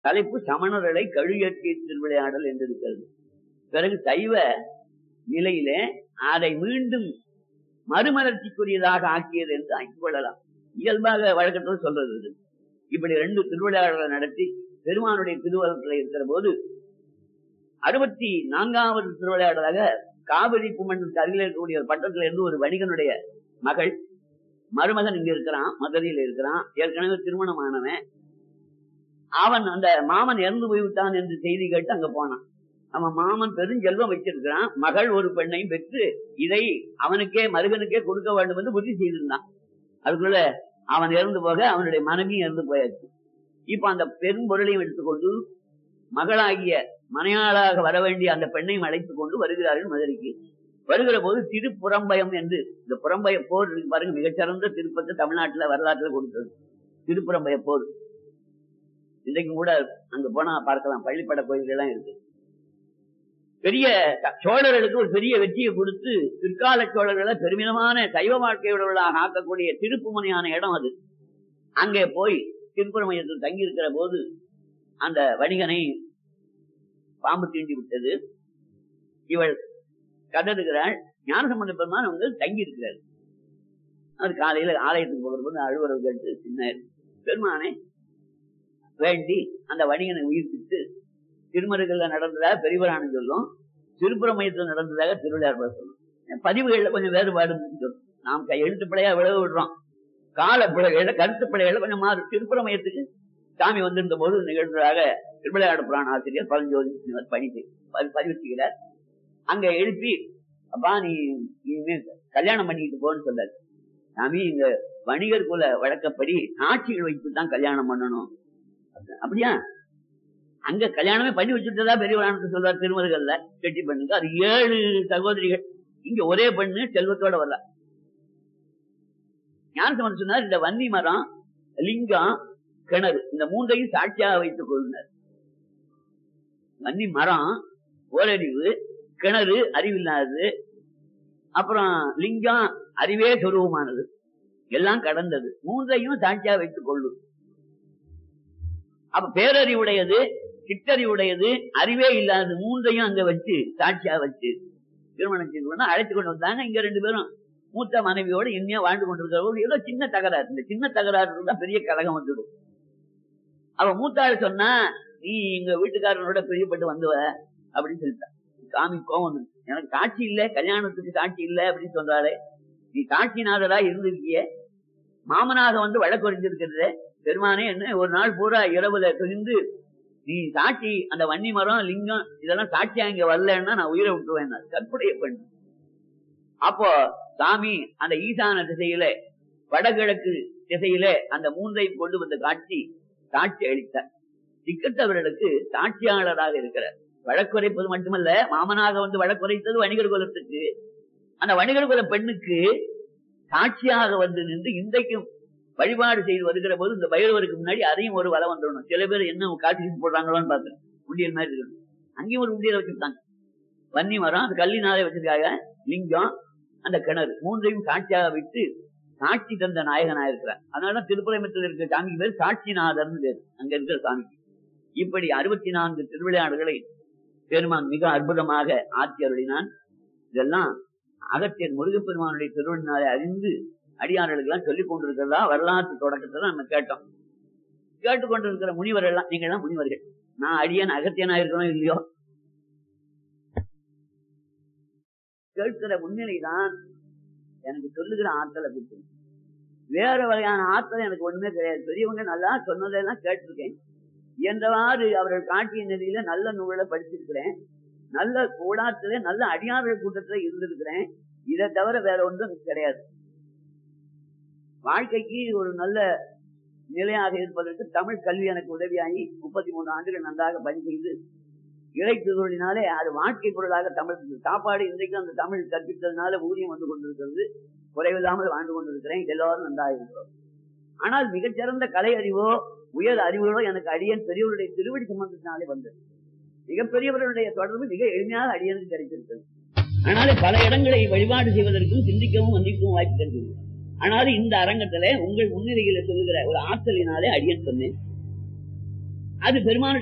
தலைப்பு சமணர்களை கழுயற்கை திருவிளையாடல் என்று இருக்கிறது பிறகு சைவ நிலையிலே அதை மீண்டும் மறுமலர்ச்சிக்குரியதாக ஆக்கியது என்று ஆக்கிக் கொள்ளலாம் இயல்பாக வழக்கத்தில் சொல்றது இது. இப்படி ரெண்டு திருவிளையாடல்களை நடத்தி பெருமானுடைய திருவள்ளத்தில் இருக்கிற போது அறுபத்தி நான்காவது திருவிளையாடலாக காவிரி புமண்டலுக்கு அருகில் இருக்கக்கூடிய ஒரு பட்டத்துல இருந்து ஒரு வணிகனுடைய மகள் மருமகன் இங்க இருக்கிறான் மதுரையில இருக்கிறான் ஏற்கனவே திருமணமானவன் அவன் அந்த மாமன் இறந்து போய்விட்டான் என்று செய்தி கேட்டு அங்க போனான் அவன் மாமன் பெருஞ்செல்வம் வச்சிருக்கிறான் மகள் ஒரு பெண்ணையும் பெற்று இதை அவனுக்கே மருகனுக்கே கொடுக்க வேண்டும் என்று புத்தி செய்திருந்தான் அதுக்குள்ள அவன் இறந்து போக அவனுடைய மனைவியும் இறந்து போயாச்சு இப்ப அந்த பெரும் பொருளையும் எடுத்துக்கொண்டு மகளாகிய மனையாளாக வர வேண்டிய அந்த பெண்ணையும் அழைத்துக் கொண்டு வருகிறார்கள் மதுரைக்கு வருகிற போது திருப்புறம்பயம் என்று இந்த புறம்பய போர் இருக்கு பாருங்க மிகச்சிறந்த திருப்பத்தை தமிழ்நாட்டுல வரலாற்றுல கொடுத்தது திருப்புறம்பய போர் இன்றைக்கும் கூட அங்க போனா பார்க்கலாம் பள்ளிப்பட கோயில்கள் எல்லாம் இருக்கு பெரிய த- சோழர்களுக்கு ஒரு பெரிய வெற்றியை கொடுத்து பிற்கால சோழர்களை பெருமிதமான சைவ வாழ்க்கையுள்ளவர்களாக ஆக்கக்கூடிய திருப்புமனையான இடம் அது அங்கே போய் திருப்புறமையத்தில் தங்கி இருக்கிற போது அந்த வணிகனை பாம்பு தீண்டி விட்டது இவள் கதறுகிறாள் ஞானசம்பந்த பெருமான் வந்து தங்கி இருக்கிறார் அவர் காலையில ஆலயத்துக்கு போகிற போது அழுவரவு கேட்டு சின்ன பெருமானே வேண்டி அந்த வணிகனை உயிர்ப்பித்து திருமருகல்ல நடந்ததாக பெரியவரானு சொல்லும் திருப்புறமயத்தில் நடந்ததாக திருவிளையாடல் சொல்லும் பதிவுகள்ல கொஞ்சம் வேறுபாடு சொல்லும் நாம் கை எழுத்து பிழையா விளவு விடுறோம் கால பிழைகள கருத்து பிழைகள கொஞ்சம் மாறு திருப்புறமயத்துக்கு சாமி வந்திருந்த போது நிகழ்ந்ததாக திருவிளையாடு புராண ஆசிரியர் பழஞ்சோதி பணி பதிவு செய்கிறார் அங்க எழுப்பி அப்பா நீ இனிமே கல்யாணம் பண்ணிட்டு போன்னு சொல்லாரு சாமி இந்த வணிகர் குல வழக்கப்படி சாட்சிகள் வைத்து தான் கல்யாணம் பண்ணணும் அப்படியா அங்க கல்யாணமே பண்ணி வச்சுட்டதா பெரியவரானத்து சொல்றார் திருமருகல்ல கெட்டி பெண்ணுக்கு அது ஏழு சகோதரிகள் இங்க ஒரே பெண்ணு செல்வத்தோட வரல ஞானசமன் சொன்னார் இந்த வன்னி மரம் லிங்கம் கிணறு இந்த மூன்றையும் சாட்சியாக வைத்துக் கொள்ளுனர் வன்னி மரம் ஓரறிவு கிணறு அறிவில்லாதது அப்புறம் லிங்கம் அறிவே சொருவமானது எல்லாம் கடந்தது மூன்றையும் சாட்சியா வைத்துக் கொள்ளும் அப்ப பேரறிவுடையது சிற்றறிவுடையது அறிவே இல்லாதது மூன்றையும் அங்க வச்சு சாட்சியா வச்சு திருமணம் செய்து கொண்டு அழைத்து கொண்டு வந்தாங்க இங்க ரெண்டு பேரும் மூத்த மனைவியோட இனிமையா வாழ்ந்து கொண்டிருக்கிற போது ஏதோ சின்ன தகராறு இந்த சின்ன தகராறு இருந்தா பெரிய கலகம் வந்துடும் அவ மூத்தாள் சொன்னா நீ எங்க வீட்டுக்காரனோட பிரியப்பட்டு வந்துவ அப்படின்னு சொல்லிட்டான் சாமி கோவம் வந்துருச்சு. எனக்கு சாட்சி இல்ல கல்யாணத்துக்கு சாட்சி இல்ல அப்படின்னு சொல்றாளே நீ சாட்சிநாதரா இருந்திருக்கிய மாமனாக வந்து வழக்கறிஞ்சிருக்கிறது பெருமானே என்ன ஒரு நாள் பூரா இரவுல துணிந்து நீ சாட்சி அந்த வன்னி மரம் லிங்கம் இதெல்லாம் சாட்சியா இங்க வரலன்னா நான் உயிரை விட்டுருவேன் கற்புடைய பெண் அப்போ சாமி அந்த ஈசான திசையில வடகிழக்கு திசையில அந்த மூன்றை கொண்டு வந்த காட்சி சாட்சி அளித்தார் திக்கட்டவர்களுக்கு சாட்சியாளராக இருக்கிறார் வழக்குரைப்பது மட்டுமல்ல மாமனாக வந்து வழக்குரைத்தது வணிகர் குலத்துக்கு அந்த வணிகர் குல பெண்ணுக்கு சாட்சியாக வந்து நின்று இன்றைக்கும் வழிபாடு செய்து வருகிற போது இந்த பைரவருக்கு முன்னாடி அதையும் ஒரு வலை வந்துடணும் சில பேர் என்ன காட்சி போடுறாங்களோன்னு பார்த்தேன் உண்டியல் மாதிரி இருக்கணும் அங்கேயும் ஒரு உண்டியல் வச்சிருக்காங்க வன்னி மரம் அந்த கல்லினாலே வச்சிருக்காங்க லிங்கம் அந்த கிணறு மூன்றையும் சாட்சியாக விட்டு சாட்சி தந்த நாயகனா இருக்கிறார் அதனால திருப்பரமத்தில் இருக்கிற சாமிக்கு பேர் சாட்சிநாதர்னு பேர் அங்க இருக்கிற சாமிக்கு இப்படி அறுபத்தி நான்கு திருவிளையாடுகளை பெருமான் மிக அற்புதமாக ஆட்சி அருளினான் இதெல்லாம் அகத்தியர் முருகப்பெருமானுடைய திருவண்ணாலை அறிந்து அடியார்களுக்கு எல்லாம் சொல்லிக் கொண்டிருக்கிறதா வரலாற்று தொடக்கத்தை நம்ம கேட்டோம் கேட்டுக்கொண்டிருக்கிற முனிவர் எல்லாம் நீங்க எல்லாம் முனிவர்கள் நான் அடியன் அகத்தியனா இருக்கணும் இல்லையோ கேட்கிற முன்னிலைதான் எனக்கு சொல்லுகிற ஆற்றலை பற்றி வேற வகையான ஆற்றல் எனக்கு ஒண்ணுமே கிடையாது பெரியவங்க நல்லா சொன்னதெல்லாம் கேட்டிருக்கேன் இயன்றவாறு அவர்கள் காட்டிய நிலையில நல்ல நூலை படிச்சிருக்கிறேன் நல்ல கூடாத்துல நல்ல அடியார்கள் கூட்டத்துல இருந்திருக்கிறேன் இதை தவிர வேற ஒன்றும் கிடையாது வாழ்க்கைக்கு ஒரு நல்ல நிலையாக இருப்பதற்கு தமிழ் கல்வி எனக்கு உதவியாகி முப்பத்தி மூணு ஆண்டுகள் நன்றாக பணி செய்து இறைத்துதலினாலே அது வாழ்க்கை பொருளாக தமிழ் சாப்பாடு இன்றைக்கு அந்த தமிழ் கற்பித்ததுனால ஊதியம் வந்து கொண்டிருக்கிறது குறைவில்லாமல் வாழ்ந்து கொண்டிருக்கிறேன் எல்லாரும் நன்றாக இருக்கிறோம் ஆனால் மிகச்சிறந்த கலை அறிவோ உயர் அறிவுகளோ எனக்கு அடியன் பெரியவருடைய திருவடி சம்பந்தத்தினாலே வந்தது மிகப்பெரியவர்களுடைய தொடர்பு மிக எளிமையாக அடியனுக்கு கிடைத்திருக்கிறது ஆனாலே பல இடங்களை வழிபாடு செய்வதற்கும் சிந்திக்கவும் வந்திக்கவும் வாய்ப்பு கிடைக்கிறது ஆனாலும் இந்த அரங்கத்துல உங்கள் முன்னிலையில சொல்லுகிற ஒரு ஆற்றலினாலே அடியன் சொன்னேன் அது பெருமானுடைய